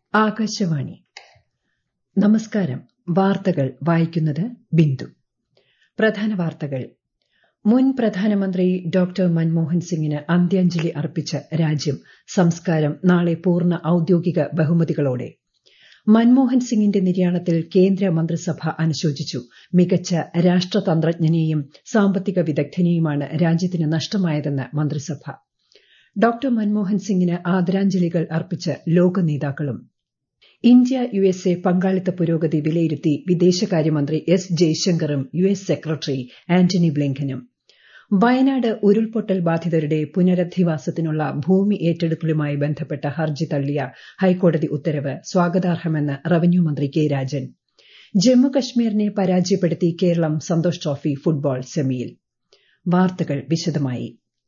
ആകാശവാണി നമസ്കാരം വാർത്തകൾ വായിക്കുന്നത് ബിന്ദു പ്രധാന വാർത്തകൾ മുൻ പ്രധാനമന്ത്രി ഡോക്ടർ മൻമോഹൻ സിംഗിന് അന്ത്യാഞ്ജലി അർപ്പിച്ച് രാജ്യം സംസ്കാരം നാളെ പൂർണ്ണ ഔദ്യോഗിക ബഹുമതികളോടെ മൻമോഹൻ സിംഗിന്റെ നിര്യാണത്തിൽ കേന്ദ്ര മന്ത്രിസഭ അനുശോചിച്ചു മികച്ച രാഷ്ട്രതന്ത്രജ്ഞനെയും സാമ്പത്തിക വിദഗ്ധനെയുമാണ് രാജ്യത്തിന് നഷ്ടമായതെന്ന് മന്ത്രിസഭ ഡോക്ടർ മൻമോഹൻ സിംഗിന് ആദരാഞ്ജലികൾ അർപ്പിച്ച് ലോക നേതാക്കളും ഇന്ത്യ യുഎസ്എ പങ്കാളിത്ത പുരോഗതി വിലയിരുത്തി വിദേശകാര്യമന്ത്രി എസ് ജയശങ്കറും യുഎസ് സെക്രട്ടറി ആന്റണി ബ്ലിങ്കനും വയനാട് ഉരുൾപൊട്ടൽ ബാധിതരുടെ പുനരധിവാസത്തിനുള്ള ഭൂമി ഏറ്റെടുക്കലുമായി ബന്ധപ്പെട്ട ഹർജി തള്ളിയ ഹൈക്കോടതി ഉത്തരവ് സ്വാഗതാർഹമെന്ന് റവന്യൂ മന്ത്രി കെ രാജൻ ജമ്മുകശ്മീരിനെ പരാജയപ്പെടുത്തി കേരളം സന്തോഷ് ട്രോഫി ഫുട്ബോൾ സെമിയിൽ വാർത്തകൾ വിശദമായി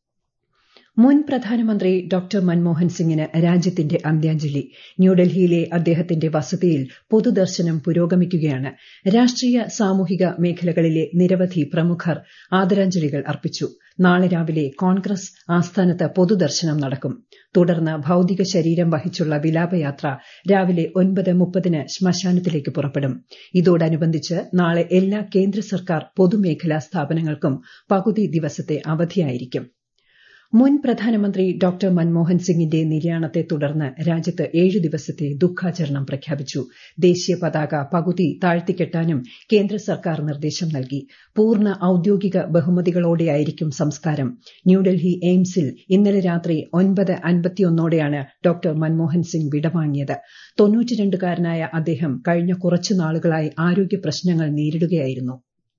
മുൻ പ്രധാനമന്ത്രി ഡോക്ടർ മൻമോഹൻ സിംഗിന് രാജ്യത്തിന്റെ അന്ത്യാഞ്ജലി ന്യൂഡൽഹിയിലെ അദ്ദേഹത്തിന്റെ വസതിയിൽ പൊതുദർശനം പുരോഗമിക്കുകയാണ് രാഷ്ട്രീയ സാമൂഹിക മേഖലകളിലെ നിരവധി പ്രമുഖർ ആദരാഞ്ജലികൾ അർപ്പിച്ചു നാളെ രാവിലെ കോൺഗ്രസ് ആസ്ഥാനത്ത് പൊതുദർശനം നടക്കും തുടർന്ന് ഭൌതിക ശരീരം വഹിച്ചുള്ള വിലാപയാത്ര രാവിലെ ഒൻപത് മുപ്പതിന് ശ്മശാനത്തിലേക്ക് പുറപ്പെടും ഇതോടനുബന്ധിച്ച് നാളെ എല്ലാ കേന്ദ്ര സർക്കാർ പൊതുമേഖലാ സ്ഥാപനങ്ങൾക്കും പകുതി ദിവസത്തെ അവധിയായിരിക്കും മുൻ പ്രധാനമന്ത്രി ഡോക്ടർ മൻമോഹൻ സിംഗിന്റെ നിര്യാണത്തെ തുടർന്ന് രാജ്യത്ത് ഏഴു ദിവസത്തെ ദുഃഖാചരണം പ്രഖ്യാപിച്ചു ദേശീയ പതാക പകുതി താഴ്ത്തിക്കെട്ടാനും കേന്ദ്ര സർക്കാർ നിർദ്ദേശം നൽകി പൂർണ്ണ ഔദ്യോഗിക ബഹുമതികളോടെയായിരിക്കും സംസ്കാരം ന്യൂഡൽഹി എയിംസിൽ ഇന്നലെ രാത്രി ഒൻപത് അൻപത്തിയൊന്നോടെയാണ് ഡോക്ടർ മൻമോഹൻ സിംഗ് വിടവാങ്ങിയത് തൊണ്ണൂറ്റിരണ്ടുകാരനായ അദ്ദേഹം കഴിഞ്ഞ കുറച്ചു നാളുകളായി ആരോഗ്യ പ്രശ്നങ്ങൾ നേരിടുകയായിരുന്നു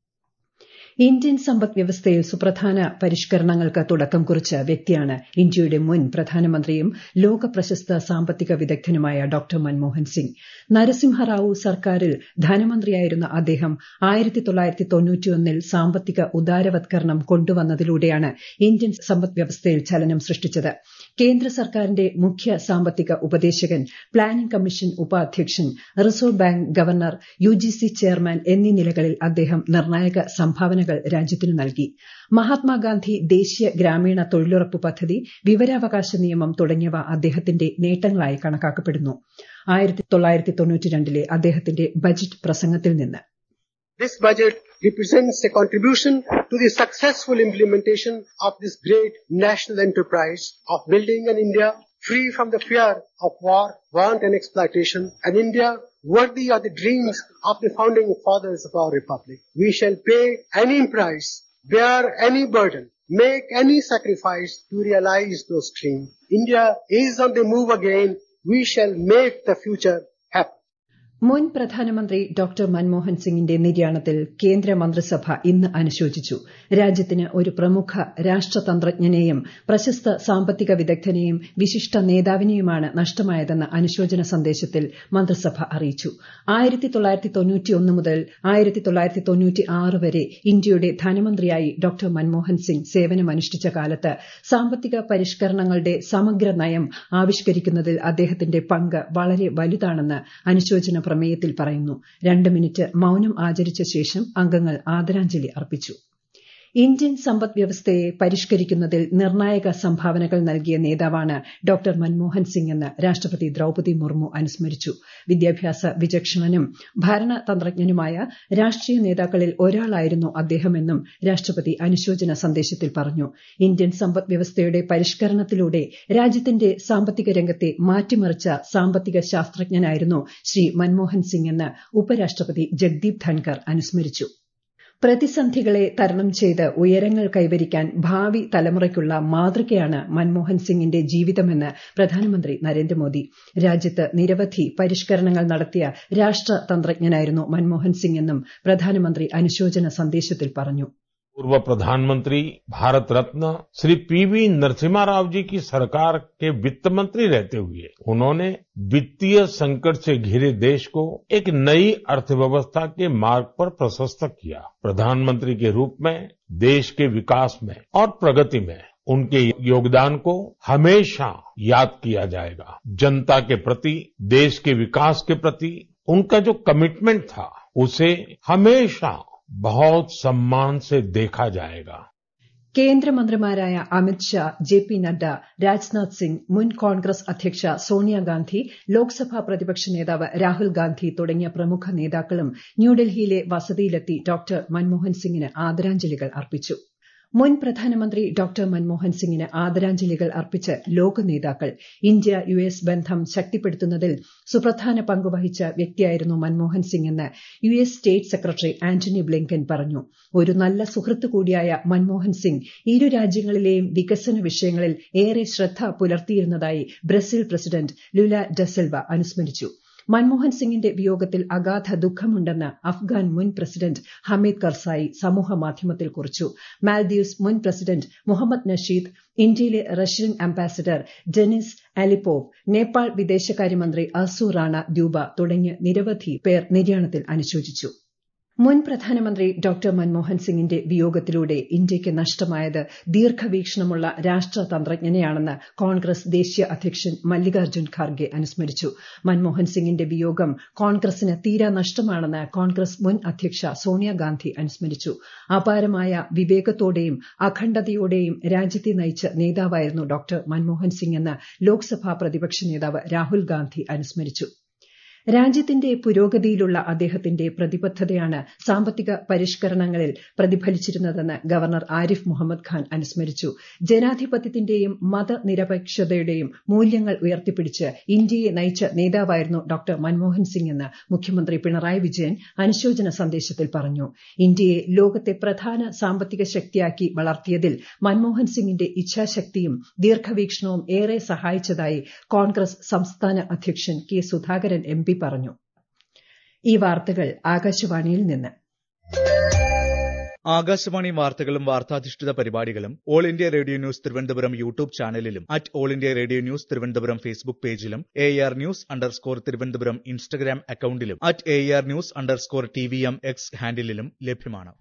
ഇന്ത്യൻ സമ്പദ് വ്യവസ്ഥയിൽ സുപ്രധാന പരിഷ്കരണങ്ങൾക്ക് തുടക്കം കുറിച്ച വ്യക്തിയാണ് ഇന്ത്യയുടെ മുൻ പ്രധാനമന്ത്രിയും ലോക പ്രശസ്ത സാമ്പത്തിക വിദഗ്ധനുമായ ഡോക്ടർ മൻമോഹൻ സിംഗ് നരസിംഹറാവു സർക്കാരിൽ ധനമന്ത്രിയായിരുന്ന അദ്ദേഹം ആയിരത്തി തൊള്ളായിരത്തി തൊണ്ണൂറ്റിയൊന്നിൽ സാമ്പത്തിക ഉദാരവത്കരണം കൊണ്ടുവന്നതിലൂടെയാണ് ഇന്ത്യൻ സമ്പദ് വ്യവസ്ഥയിൽ ചലനം സൃഷ്ടിച്ചത് കേന്ദ്ര സർക്കാരിന്റെ മുഖ്യ സാമ്പത്തിക ഉപദേശകൻ പ്ലാനിംഗ് കമ്മീഷൻ ഉപാധ്യക്ഷൻ Reserve Bank governor UGC chairman എന്നീ നിലകളിൽ അദ്ദേഹം നിർണായക സംഭാവനകൾ രാജ്യത്തിനു നൽകി മഹാത്മാഗാന്ധി ദേശീയ ഗ്രാമീണ തൊഴിലുറപ്പ് പദ്ധതി വിവരാവകാശ നിയമം തുടങ്ങിയവ അദ്ദേഹത്തിന്റെ നേട്ടങ്ങളായി കണക്കാക്കപ്പെടുന്നു ആയിരത്തി തൊള്ളായിരത്തി തൊണ്ണൂറ്റിരണ്ടിലെ അദ്ദേഹത്തിന്റെ ബജറ്റ് പ്രസംഗത്തിൽ നിന്ന് This budget represents a contribution to the successful implementation of this great national enterprise of building an India free from the fear of war, want and exploitation, an India worthy of the dreams of the founding fathers of our republic. We shall pay any price, bear any burden, make any sacrifice to realize those dreams. India is on the move again. We shall make the future happen. മുൻ പ്രധാനമന്ത്രി doctor Manmohan സിംഗിന്റെ നിര്യാണത്തിൽ കേന്ദ്ര മന്ത്രിസഭ ഇന്ന് അനുശോചിച്ചു രാജ്യത്തിന് ഒരു പ്രമുഖ രാഷ്ട്രതന്ത്രജ്ഞനെയും പ്രശസ്ത സാമ്പത്തിക വിദഗ്ധനെയും വിശിഷ്ട നേതാവിനെയുമാണ് നഷ്ടമായതെന്ന് അനുശോചന സന്ദേശത്തിൽ മന്ത്രിസഭ അറിയിച്ചു ആയിരത്തി തൊള്ളായിരത്തി തൊണ്ണൂറ്റിയൊന്ന് മുതൽ ആയിരത്തി തൊള്ളായിരത്തി തൊണ്ണൂറ്റി ആറ് വരെ ഇന്ത്യയുടെ ധനമന്ത്രിയായി ഡോക്ടർ മൻമോഹൻ സിംഗ് സേവനമനുഷ്ഠിച്ച കാലത്ത് സാമ്പത്തിക പരിഷ്കരണങ്ങളുടെ സമഗ്ര നയം ആവിഷ്കരിക്കുന്നതിൽ അദ്ദേഹത്തിന്റെ പങ്ക് വളരെ വലുതാണെന്ന് അനുശോചന പ്രമേയത്തിൽ പറയുന്നു രണ്ട് മിനിറ്റ് മൌനം ആചരിച്ച ശേഷം അംഗങ്ങൾ ആദരാഞ്ജലി അർപ്പിച്ചു ഇന്ത്യൻ സമ്പദ് വ്യവസ്ഥയെ പരിഷ്കരിക്കുന്നതിൽ നിർണായക സംഭാവനകൾ നൽകിയ നേതാവാണ് ഡോക്ടർ മൻമോഹൻ സിംഗ് എന്ന് രാഷ്ട്രപതി ദ്രൌപതി മുർമു അനുസ്മരിച്ചു വിദ്യാഭ്യാസ വിചക്ഷണനും ഭരണതന്ത്രജ്ഞനുമായ രാഷ്ട്രീയ നേതാക്കളിൽ ഒരാളായിരുന്നു അദ്ദേഹമെന്നും രാഷ്ട്രപതി അനുശോചന സന്ദേശത്തിൽ പറഞ്ഞു ഇന്ത്യൻ സമ്പദ് വ്യവസ്ഥയുടെ പരിഷ്കരണത്തിലൂടെ രാജ്യത്തിന്റെ സാമ്പത്തിക രംഗത്തെ മാറ്റിമറിച്ച സാമ്പത്തിക ശാസ്ത്രജ്ഞനായിരുന്നു ശ്രീ മൻമോഹൻ സിംഗ് എന്ന് ഉപരാഷ്ട്രപതി ജഗ്ദീപ് ധൻകർ അനുസ്മരിച്ചു പ്രതിസന്ധികളെ തരണം ചെയ്ത് ഉയരങ്ങൾ കൈവരിക്കാൻ ഭാവി തലമുറയ്ക്കുള്ള മാതൃകയാണ് മൻമോഹൻ സിംഗിന്റെ ജീവിതമെന്ന് പ്രധാനമന്ത്രി നരേന്ദ്രമോദി രാജ്യത്ത് നിരവധി പരിഷ്കരണങ്ങൾ നടത്തിയ രാഷ്ട്രതന്ത്രജ്ഞനായിരുന്നു മൻമോഹൻ സിംഗ് എന്നും പ്രധാനമന്ത്രി അനുശോചന സന്ദേശത്തിൽ പറഞ്ഞു पूर्व प्रधानमंत्री भारत रत्न श्री पीवी नरसिम्हा राव जी की सरकार के वित्त मंत्री रहते हुए उन्होंने वित्तीय संकट से घिरे देश को एक नई अर्थव्यवस्था के मार्ग पर प्रशस्त किया प्रधानमंत्री के रूप में देश के विकास में और प्रगति में उनके योगदान को हमेशा याद किया जाएगा जनता के प्रति देश के विकास के प्रति उनका जो कमिटमेंट था उसे हमेशा बहुत सम्मान से देखा जाएगा കേന്ദ്രമന്ത്രിമാരായ അമിത് ഷാ ജെ പി നദ്ദ രാജ്നാഥ് സിംഗ് മുൻ കോൺഗ്രസ് അധ്യക്ഷ സോണിയാഗാന്ധി ലോക്സഭാ പ്രതിപക്ഷ നേതാവ് രാഹുൽ ഗാന്ധി തുടങ്ങിയ പ്രമുഖ നേതാക്കളും ന്യൂഡൽഹിയിലെ വസതിയിലെത്തി ഡോക്ടർ മൻമോഹൻ സിംഗിന് ആദരാഞ്ജലികൾ അർപ്പിച്ചു മുൻ പ്രധാനമന്ത്രി ഡോക്ടർ മൻമോഹൻ സിംഗിന് ആദരാഞ്ജലികൾ അർപ്പിച്ച് ലോക നേതാക്കൾ ഇന്ത്യ യു എസ് ബന്ധം ശക്തിപ്പെടുത്തുന്നതിൽ സുപ്രധാന പങ്കുവഹിച്ച വ്യക്തിയായിരുന്നു മൻമോഹൻ സിംഗ് എന്ന് U S state secretary Antony Blinken പറഞ്ഞു ഒരു നല്ല സുഹൃത്തു കൂടിയായ മൻമോഹൻ സിംഗ് ഇരു രാജ്യങ്ങളിലെയും വികസന വിഷയങ്ങളിൽ ഏറെ ശ്രദ്ധ പുലർത്തിയിരുന്നതായി ബ്രസീൽ പ്രസിഡന്റ് ലുല ഡെസൽവ അനുസ്മരിച്ചു മൻമോഹൻ സിംഗിന്റെ വിയോഗത്തിൽ അഗാധ ദുഃഖമുണ്ടെന്ന് അഫ്ഗാൻ മുൻ പ്രസിഡന്റ് ഹമീദ് കർസായി സമൂഹമാധ്യമത്തിൽ കുറിച്ചു മാൽദീവ്സ് മുൻ പ്രസിഡന്റ് മുഹമ്മദ് നഷീദ് ഇന്ത്യയിലെ Russian ambassador Denis Alipov Nepal വിദേശകാര്യമന്ത്രി അസു റാണ ദ്യൂബ തുടങ്ങിയ നിരവധി പേർ നിര്യാണത്തിൽ അനുശോചിച്ചു മുൻ പ്രധാനമന്ത്രി ഡോക്ടർ മൻമോഹൻ സിംഗിന്റെ വിയോഗത്തിലൂടെ ഇന്ത്യയ്ക്ക് നഷ്ടമായത് ദീർഘവീക്ഷണമുള്ള രാഷ്ട്രതന്ത്രജ്ഞനെയാണെന്ന് കോൺഗ്രസ് ദേശീയ അധ്യക്ഷൻ മല്ലികാർജ്ജുൻ ഖാർഗെ അനുസ്മരിച്ചു മൻമോഹൻ സിംഗിന്റെ വിയോഗം കോൺഗ്രസിന് തീരാ നഷ്ടമാണെന്ന് കോൺഗ്രസ് മുൻ അധ്യക്ഷ സോണിയാഗാന്ധി അനുസ്മരിച്ചു അപാരമായ വിവേകത്തോടെയും അഖണ്ഡതയോടെയും രാജ്യത്തെ നയിച്ച നേതാവായിരുന്നു ഡോക്ടർ മൻമോഹൻ സിംഗ് എന്ന് ലോക്സഭാ പ്രതിപക്ഷ നേതാവ് രാഹുൽ ഗാന്ധി അനുസ്മരിച്ചു രാജ്യത്തിന്റെ പുരോഗതിയിലുള്ള അദ്ദേഹത്തിന്റെ പ്രതിബദ്ധതയാണ് സാമ്പത്തിക പരിഷ്കരണങ്ങളിൽ പ്രതിഫലിച്ചിരുന്നതെന്ന് ഗവർണർ ആരിഫ് മുഹമ്മദ് ഖാൻ അനുസ്മരിച്ചു ജനാധിപത്യത്തിന്റെയും മതനിരപേക്ഷതയുടെയും മൂല്യങ്ങൾ ഉയർത്തിപ്പിടിച്ച് ഇന്ത്യയെ നയിച്ച നേതാവായിരുന്നു ഡോക്ടർ മൻമോഹൻ സിംഗ് എന്ന് മുഖ്യമന്ത്രി പിണറായി വിജയൻ അനുശോചന സന്ദേശത്തിൽ പറഞ്ഞു ഇന്ത്യയെ ലോകത്തെ പ്രധാന സാമ്പത്തിക ശക്തിയാക്കി വളർത്തിയതിൽ മൻമോഹൻ സിംഗിന്റെ ഇച്ഛാശക്തിയും ദീർഘവീക്ഷണവും ഏറെ സഹായിച്ചതായി കോൺഗ്രസ് സംസ്ഥാന അധ്യക്ഷൻ കെ സുധാകരൻ എം പി പറഞ്ഞു ഈ വാർത്തകൾ ആകാശവാണിയിൽ നിന്ന് ആകാശവാണി വാർത്തകളും വാർത്താധിഷ്ഠിത പരിപാടികളും All India Radio news Thiruvananthapuram YouTube ചാനലിലും at All India Radio news Thiruvananthapuram Facebook പേജിലും A R news underscore Thiruvananthapuram Instagram അക്കൌണ്ടിലും at A R news underscore T V M X ഹാൻഡിലും ലഭ്യമാണ്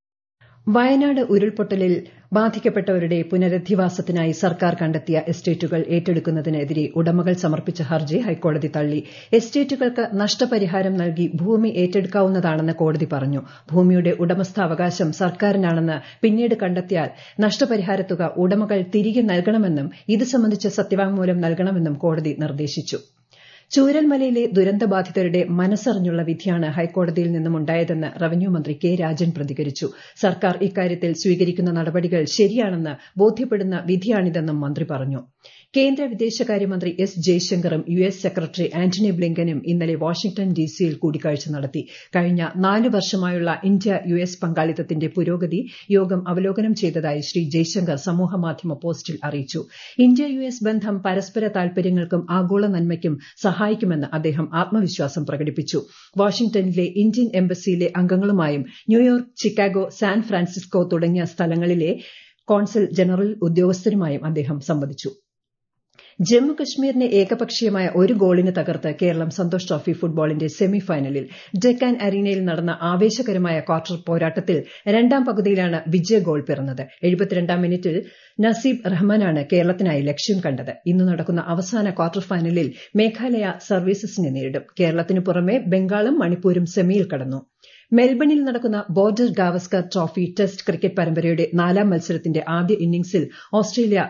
വയനാട് ഉരുൾപൊട്ടലിൽ ബാധിക്കപ്പെട്ടവരുടെ പുനരധിവാസത്തിനായി സർക്കാർ കണ്ടെത്തിയ എസ്റ്റേറ്റുകൾ ഏറ്റെടുക്കുന്നതിനെതിരെ ഉടമകൾ സമർപ്പിച്ച ഹർജി ഹൈക്കോടതി തള്ളി എസ്റ്റേറ്റുകൾക്ക് നഷ്ടപരിഹാരം നൽകി ഭൂമി ഏറ്റെടുക്കാവുന്നതാണെന്ന് കോടതി പറഞ്ഞു ഭൂമിയുടെ ഉടമസ്ഥാവകാശം സർക്കാരിനാണെന്ന് പിന്നീട് കണ്ടെത്തിയാൽ നഷ്ടപരിഹാരത്തുക ഉടമകൾ തിരികെ നൽകണമെന്നും ഇത് സംബന്ധിച്ച സത്യവാങ്മൂലം നൽകണമെന്നും കോടതി നിർദ്ദേശിച്ചു ചൂരൽമലയിലെ ദുരന്തബാധിതരുടെ മനസ്സറിഞ്ഞുള്ള വിധിയാണ് ഹൈക്കോടതിയിൽ നിന്നും ഉണ്ടായതെന്ന് റവന്യൂ മന്ത്രി കെ രാജൻ പ്രതികരിച്ചു സർക്കാർ ഇക്കാര്യത്തിൽ സ്വീകരിക്കുന്ന നടപടികൾ ശരിയാണെന്ന് ബോധ്യപ്പെടുന്ന വിധിയാണിതെന്നും മന്ത്രി പറഞ്ഞു കേന്ദ്ര വിദേശകാര്യമന്ത്രി എസ് ജയശങ്കറും യു എസ് സെക്രട്ടറി ആന്റണി ബ്ലിങ്കനും ഇന്നലെ വാഷിംഗ്ടൺ ഡിസിയിൽ കൂടിക്കാഴ്ച നടത്തി കഴിഞ്ഞ നാല് വർഷമായുള്ള ഇന്ത്യ യു എസ് പങ്കാളിത്തത്തിന്റെ പുരോഗതി യോഗം അവലോകനം ചെയ്തതായി ശ്രീ ജയശങ്കർ സമൂഹമാധ്യമ പോസ്റ്റിൽ അറിയിച്ചു ഇന്ത്യ യു എസ് ബന്ധം പരസ്പര താൽപര്യങ്ങൾക്കും ആഗോള നന്മയ്ക്കും സഹായിക്കുമെന്ന് അദ്ദേഹം ആത്മവിശ്വാസം പ്രകടിപ്പിച്ചു വാഷിംഗ്ടണിലെ ഇന്ത്യൻ എംബസിയിലെ അംഗങ്ങളുമായും ന്യൂയോർക്ക് ചിക്കാഗോ സാൻ ഫ്രാൻസിസ്കോ തുടങ്ങിയ സ്ഥലങ്ങളിലെ കോൺസൽ ജനറൽ ഉദ്യോഗസ്ഥരുമായും അദ്ദേഹം സംവദിച്ചു ജമ്മു കശ്മീരിനെ ഏകപക്ഷീയമായ ഒരു ഗോളിന് തകർത്ത് കേരളം സന്തോഷ് ട്രോഫി ഫുട്ബോളിന്റെ സെമി ഫൈനലിൽ ഡെക്കാൻ അരീനയിൽ നടന്ന ആവേശകരമായ ക്വാർട്ടർ പോരാട്ടത്തിൽ രണ്ടാം പകുതിയിലാണ് വിജയ ഗോൾ പിറന്നത് എഴുപത്തിരണ്ടാം മിനിറ്റിൽ നസീബ് റഹ്മാനാണ് കേരളത്തിനായി ലക്ഷ്യം കണ്ടത് ഇന്ന് നടക്കുന്ന അവസാന ക്വാർട്ടർ ഫൈനലിൽ മേഘാലയ സർവീസസിനെ നേരിടും കേരളത്തിനു പുറമെ ബംഗാളും മണിപ്പൂരും സെമിയിൽ കടന്നു മെൽബണിൽ നടക്കുന്ന Border Gavaskar trophy test cricket പരമ്പരയുടെ നാലാം മത്സരത്തിന്റെ ആദ്യ ഇന്നിംഗ്സിൽ ഓസ്ട്രേലിയ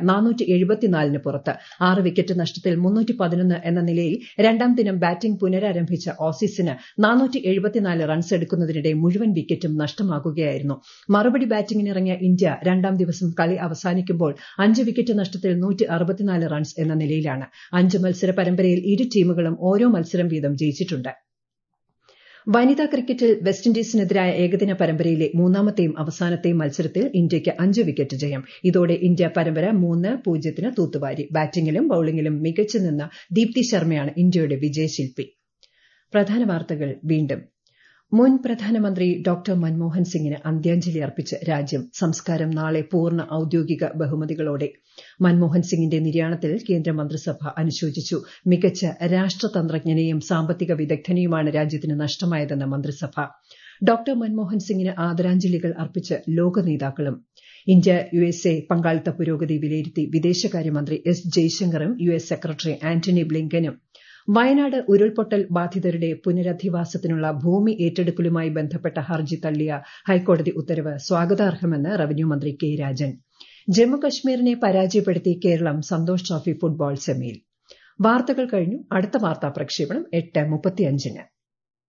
ന് പുറത്ത് ആറ് വിക്കറ്റ് നഷ്ടത്തിൽ എന്ന നിലയിൽ രണ്ടാം ദിനം ബാറ്റിംഗ് പുനരാരംഭിച്ച ഓസീസിന് റൺസ് എടുക്കുന്നതിനിടെ മുഴുവൻ വിക്കറ്റും നഷ്ടമാകുകയായിരുന്നു മറുപടി ബാറ്റിംഗിനിറങ്ങിയ ഇന്ത്യ രണ്ടാം ദിവസം കളി അവസാനിക്കുമ്പോൾ അഞ്ച് വിക്കറ്റ് നഷ്ടത്തിൽ റൺസ് എന്ന നിലയിലാണ് അഞ്ച് മത്സര പരമ്പരയിൽ ഇരു ടീമുകളും ഓരോ മത്സരം വീതം ജയിച്ചിട്ടുണ്ട് വനിതാ ക്രിക്കറ്റിൽ വെസ്റ്റ് ഇൻഡീസിനെതിരായ ഏകദിന പരമ്പരയിലെ മൂന്നാമത്തെയും അവസാനത്തെയും മത്സരത്തിൽ ഇന്ത്യയ്ക്ക് അഞ്ച് വിക്കറ്റ് ജയം ഇതോടെ ഇന്ത്യ പരമ്പര മൂന്ന് പൂജ്യത്തിന് തൂത്തുവാരി ബാറ്റിംഗിലും ബൌളിംഗിലും മികച്ചു നിന്ന ദീപ്തി ശർമ്മയാണ് ഇന്ത്യയുടെ വിജയശില്പി പ്രധാന വാർത്തകൾ വീണ്ടും മുൻ പ്രധാനമന്ത്രി ഡോക്ടർ മൻമോഹൻ സിംഗിന് അന്ത്യാഞ്ജലി അർപ്പിച്ച് രാജ്യം സംസ്കാരം നാളെ പൂർണ്ണ ഔദ്യോഗിക ബഹുമതികളോടെ മൻമോഹൻ സിംഗിന്റെ നിര്യാണത്തിൽ കേന്ദ്രമന്ത്രിസഭ അനുശോചിച്ചു മികച്ച രാഷ്ട്രതന്ത്രജ്ഞനെയും സാമ്പത്തിക വിദഗ്ധനെയുമാണ് രാജ്യത്തിന് നഷ്ടമായതെന്ന് മന്ത്രിസഭ ഡോക്ടർ മൻമോഹൻ സിംഗിന് ആദരാഞ്ജലികൾ അർപ്പിച്ച് ലോക നേതാക്കളും ഇന്ത്യ യു എസ് എ പങ്കാളിത്ത പുരോഗതി വിലയിരുത്തി വിദേശകാര്യമന്ത്രി എസ് ജയശങ്കറും യു എസ് സെക്രട്ടറി ആന്റണി ബ്ലിങ്കനും വയനാട് ഉരുൾപൊട്ടൽ ബാധിതരുടെ പുനരധിവാസത്തിനുള്ള ഭൂമി ഏറ്റെടുക്കലുമായി ബന്ധപ്പെട്ട ഹർജി തള്ളിയ ഹൈക്കോടതി ഉത്തരവ് സ്വാഗതാർഹമെന്ന് റവന്യൂ മന്ത്രി കെ രാജൻ ജമ്മുകശ്മീരിനെ പരാജയപ്പെടുത്തി കേരളം സന്തോഷ് ട്രോഫി ഫുട്ബോൾ സെമിയിൽ വാർത്തകൾ കഴിഞ്ഞു അടുത്ത വാർത്താ പ്രക്ഷേപണം എട്ട് മുപ്പത്തിയഞ്ചിന്